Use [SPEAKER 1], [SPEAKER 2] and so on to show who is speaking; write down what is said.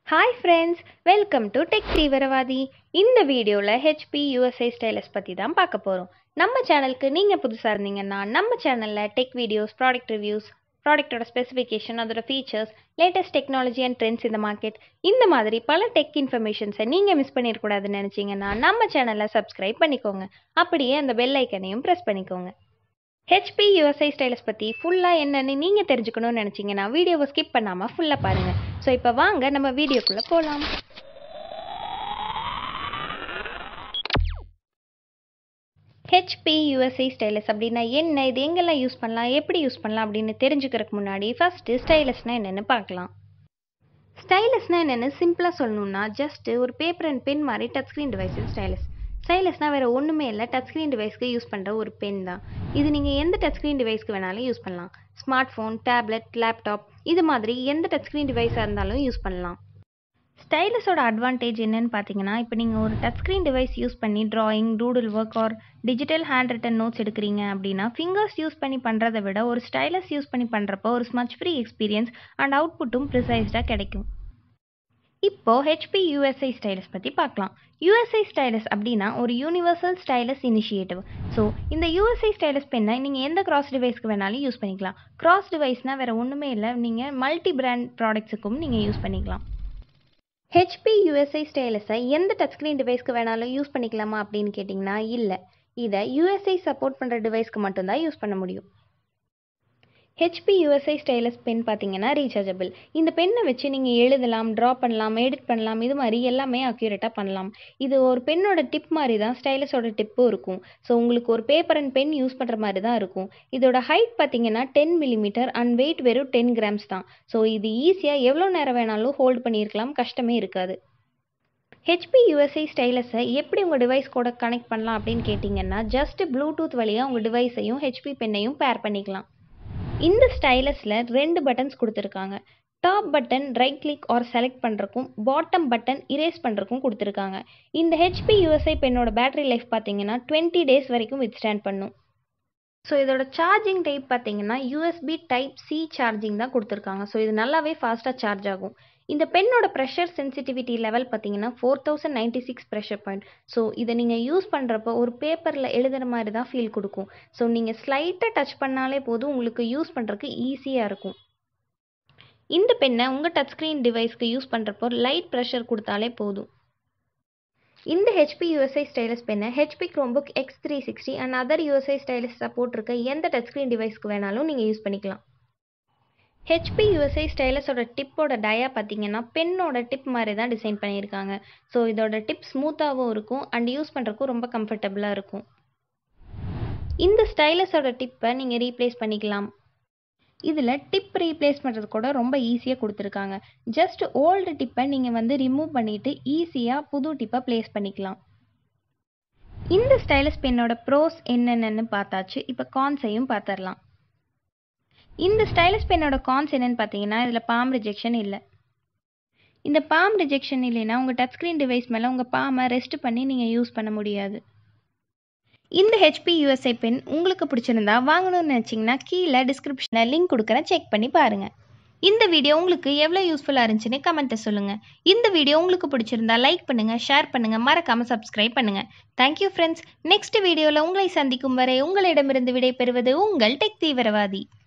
[SPEAKER 1] hi friends welcome to tech Theeviravaadhi இந்த வீடியோவில் HP USI stylus பற்றி தான் பார்க்க போகிறோம் நம்ம சேனலுக்கு நீங்கள் புதுசாக இருந்தீங்கன்னா நம்ம சேனலில் டெக் வீடியோஸ் ப்ராடக்ட் ரிவ்யூஸ் ப்ராடக்ட்டோட ஸ்பெசிஃபிகேஷன் அதோட features latest technology and trends இந்த மார்க்கெட் இந்த மாதிரி பல டெக் இன்ஃபர்மேஷன்ஸை நீங்கள் மிஸ் பண்ணிடக்கூடாதுன்னு நினச்சிங்கன்னா நம்ம சேனலை சப்ஸ்கிரைப் பண்ணிக்கோங்க அப்படியே அந்த பெல் ஐக்கனையும் ப்ரெஸ் பண்ணிக்கோங்க ஹெச்பி யூஎஸ்ஐ ஸ்டைலஸ் பற்றி ஃபுல்லாக என்னன்னு நீங்கள் தெரிஞ்சுக்கணும்னு நினச்சிங்கன்னா வீடியோவை ஸ்கிப் பண்ணாமல் ஃபுல்லாக பாருங்கள் ஸோ இப்போ வாங்க நம்ம வீடியோக்குள்ளே போகலாம் ஹெச்பி யூஎஸ்ஐ ஸ்டைலஸ் அப்படின்னா என்ன இது எங்கெல்லாம் யூஸ் பண்ணலாம் எப்படி யூஸ் பண்ணலாம் அப்படின்னு தெரிஞ்சுக்கிறதுக்கு முன்னாடி ஃபஸ்ட்டு ஸ்டைலஸ்னால் என்னென்னு பார்க்கலாம் ஸ்டைலஸ்னால் என்னென்னு சிம்பிளாக சொல்லணும்னா ஜஸ்ட்டு ஒரு பேப்பர் அண்ட் பென் மாதிரி டச் ஸ்க்ரீன் டிவைஸ் ஸ்டைலஸ் ஸ்டைலஸ்னால் வேறு ஒன்றுமே இல்லை டச் ஸ்க்ரீன் டிவைஸ்க்கு யூஸ் பண்ணுற ஒரு பென் தான் இது நீங்கள் எந்த டச் ஸ்க்ரீன் டிவைஸ்க்கு வேணாலும் யூஸ் பண்ணலாம் ஸ்மார்ட் ஃபோன் டேப்லெட் லேப்டாப் இது மாதிரி எந்த டச் ஸ்க்ரீன் டிவைஸாக இருந்தாலும் யூஸ் பண்ணலாம் ஸ்டைலஸோட அட்வான்டேஜ் என்னன்னு பார்த்தீங்கன்னா இப்போ நீங்கள் ஒரு டச் ஸ்க்ரீன் டிவைஸ் யூஸ் பண்ணி drawing doodle work or digital hand written notes எடுக்கிறீங்க அப்படின்னா ஃபிங்கர்ஸ் யூஸ் பண்ணி பண்ணுறதை விட ஒரு ஸ்டைலஸ் யூஸ் பண்ணி பண்ணுறப்போ ஒரு ஸ்மச் ஃப்ரீ எக்ஸ்பீரியன்ஸ் அண்ட் அவுட்புட்டும் ப்ரிசைஸ்டாக கிடைக்கும் இப்போ ஹெச்பி யூஎஸ்ஐ ஸ்டைலஸ் பற்றி பார்க்கலாம் யூஎஸ்ஐ ஸ்டைலஸ் அப்படின்னா ஒரு யூனிவர்சல் ஸ்டைலஸ் இனிஷியேட்டிவ் ஸோ இந்த யூஎஸ்ஐ ஸ்டைலஸ் பெண்ணை நீங்கள் எந்த கிராஸ் டிவைஸ்க்கு வேணாலும் யூஸ் பண்ணிக்கலாம் கிராஸ் டிவைஸ்னால் வேறு ஒன்றுமே இல்லை நீங்கள் மல்டி பிராண்ட் ப்ராடக்ட்ஸுக்கும் நீங்கள் யூஸ் பண்ணிக்கலாம் ஹெச்பி யூஎஸ்ஐ ஸ்டைலஸை எந்த டச் ஸ்க்ரீன் டிவைஸ்க்கு வேணாலும் யூஸ் பண்ணிக்கலாமா அப்படின்னு கேட்டிங்கன்னா இல்லை இதை யூஎஸ்ஐ சப்போர்ட் பண்ணுற டிவைஸ்க்கு மட்டும்தான் யூஸ் பண்ண முடியும் ஹெச்பி யூஎஸ்ஐ ஸ்டைலஸ் பென் பார்த்தீங்கன்னா ரீசார்ஜபிள் இந்த பென்னை வச்சு நீங்கள் எழுதலாம் ட்ரா பண்ணலாம் எடிட் பண்ணலாம் இது மாதிரி எல்லாமே அக்யூரேட்டாக பண்ணலாம் இது ஒரு பென்னோட டிப் மாதிரி தான் ஸ்டைலஸோட டிப்பும் இருக்கும் ஸோ உங்களுக்கு ஒரு பேப்பர் அண்ட் பென் யூஸ் பண்ணுற மாதிரி தான் இருக்கும் இதோட ஹைட் பார்த்தீங்கன்னா டென் மில்லிமீட்டர் அண்ட் வெயிட் வெறும் டென் கிராம்ஸ் தான் ஸோ இது ஈஸியாக எவ்வளோ நேரம் வேணாலும் ஹோல்ட் பண்ணியிருக்கலாம் கஷ்டமே இருக்காது ஹெச்பி யூஎஸ்ஐ ஸ்டைலஸை எப்படி உங்கள் டிவைஸ் கூட கனெக்ட் பண்ணலாம் அப்படின்னு கேட்டிங்கன்னா ஜஸ்ட் ப்ளூடூத் வழியாக உங்கள் டிவைஸையும் ஹெச்பி பென்னையும் பேர் பண்ணிக்கலாம் இந்த ஸ்டைலஸில் ரெண்டு பட்டன்ஸ் கொடுத்துருக்காங்க top button right click or select பண்ணுறக்கும் பாட்டம் பட்டன் இரேஸ் பண்ணுறக்கும் கொடுத்துருக்காங்க இந்த ஹெச்பி யூஎஸ்ஐ பென்னோட பேட்டரி லைஃப் பார்த்தீங்கன்னா டுவெண்ட்டி டேஸ் வரைக்கும் வித் ஸ்டாண்ட் பண்ணும் ஸோ இதோட சார்ஜிங் டைப் பார்த்தீங்கன்னா யூஎஸ்பி டைப் சி சார்ஜிங் தான் கொடுத்துருக்காங்க ஸோ இது நல்லாவே ஃபாஸ்ட்டாக சார்ஜ் ஆகும் இந்த பென்னோட ப்ரெஷர் சென்சிட்டிவிட்டி லெவல் பார்த்தீங்கன்னா four thousand ninety six pressure point so இதை நீங்கள் யூஸ் பண்ணுறப்போ ஒரு பேப்பரில் எழுதுகிற மாதிரி தான் ஃபீல் கொடுக்கும் ஸோ நீங்கள் ஸ்லைட்டாக டச் பண்ணாலே போதும் உங்களுக்கு யூஸ் பண்ணுறதுக்கு ஈஸியாக இருக்கும் இந்த பெண்ணை உங்கள் டச் ஸ்க்ரீன் டிவைஸ்க்கு யூஸ் பண்ணுறப்போ லைட் ப்ரெஷர் கொடுத்தாலே போதும் இந்த ஹெச்பி யூஎஸ்ஐ ஸ்டைலஸ் பெண்ணை HP Chromebook X three sixty and other USI stylus support இருக்க எந்த டச் ஸ்க்ரீன் டிவைஸ்க்கு வேணாலும் நீங்கள் யூஸ் பண்ணிக்கலாம் ஹெச்பி யூஎஸ்ஐ ஸ்டைலஸோட டிப்போட டயா பார்த்தீங்கன்னா பென்னோட டிப் மாதிரி தான் டிசைன் பண்ணியிருக்காங்க ஸோ இதோட டிப் ஸ்மூத்தாகவும் இருக்கும் அண்ட் யூஸ் பண்ணுறக்கும் ரொம்ப கம்ஃபர்டபுளாக இருக்கும் இந்த ஸ்டைலஸோட டிப்பை நீங்கள் ரீப்ளேஸ் பண்ணிக்கலாம் இதில் டிப் ரீப்ளேஸ் பண்ணுறது கூட ரொம்ப ஈஸியாக கொடுத்துருக்காங்க ஜஸ்ட் ஓல்டு டிப்பை நீங்கள் வந்து ரிமூவ் பண்ணிவிட்டு ஈஸியாக புது டிப்பை ப்ளேஸ் பண்ணிக்கலாம் இந்த ஸ்டைலஸ் பென்னோட ப்ரோஸ் என்னென்னு பார்த்தாச்சு இப்போ கான்ஸையும் பார்த்துடலாம் இந்த ஸ்டைலஸ் பென்னோட கான்ஸ் என்னென்னு பார்த்தீங்கன்னா இதில் பாம் ரிஜெக்ஷன் இல்லை இந்த பாம் ரிஜெக்ஷன் இல்லைன்னா உங்கள் டச் ஸ்க்ரீன் டிவைஸ் மேலே உங்கள் பாமை ரெஸ்ட் பண்ணி நீங்கள் யூஸ் பண்ண முடியாது இந்த ஹெச்பி யூஎஸ்ஐ பென் உங்களுக்கு பிடிச்சிருந்தா வாங்கணும்னு நினச்சிங்கன்னா கீழே டிஸ்கிரிப்ஷனில் லிங்க் கொடுக்குறேன் செக் பண்ணி பாருங்கள் இந்த வீடியோ உங்களுக்கு எவ்வளோ யூஸ்ஃபுல்லாக இருந்துச்சுன்னு கமெண்ட்டை சொல்லுங்கள் இந்த வீடியோ உங்களுக்கு பிடிச்சிருந்தா லைக் பண்ணுங்கள் ஷேர் பண்ணுங்கள் மறக்காமல் சப்ஸ்கிரைப் பண்ணுங்கள் தேங்க்யூ ஃப்ரெண்ட்ஸ் நெக்ஸ்ட் வீடியோவில் உங்களை சந்திக்கும் வரை உங்களிடமிருந்து விடை பெறுவது உங்கள் டெக் தீவிரவாதி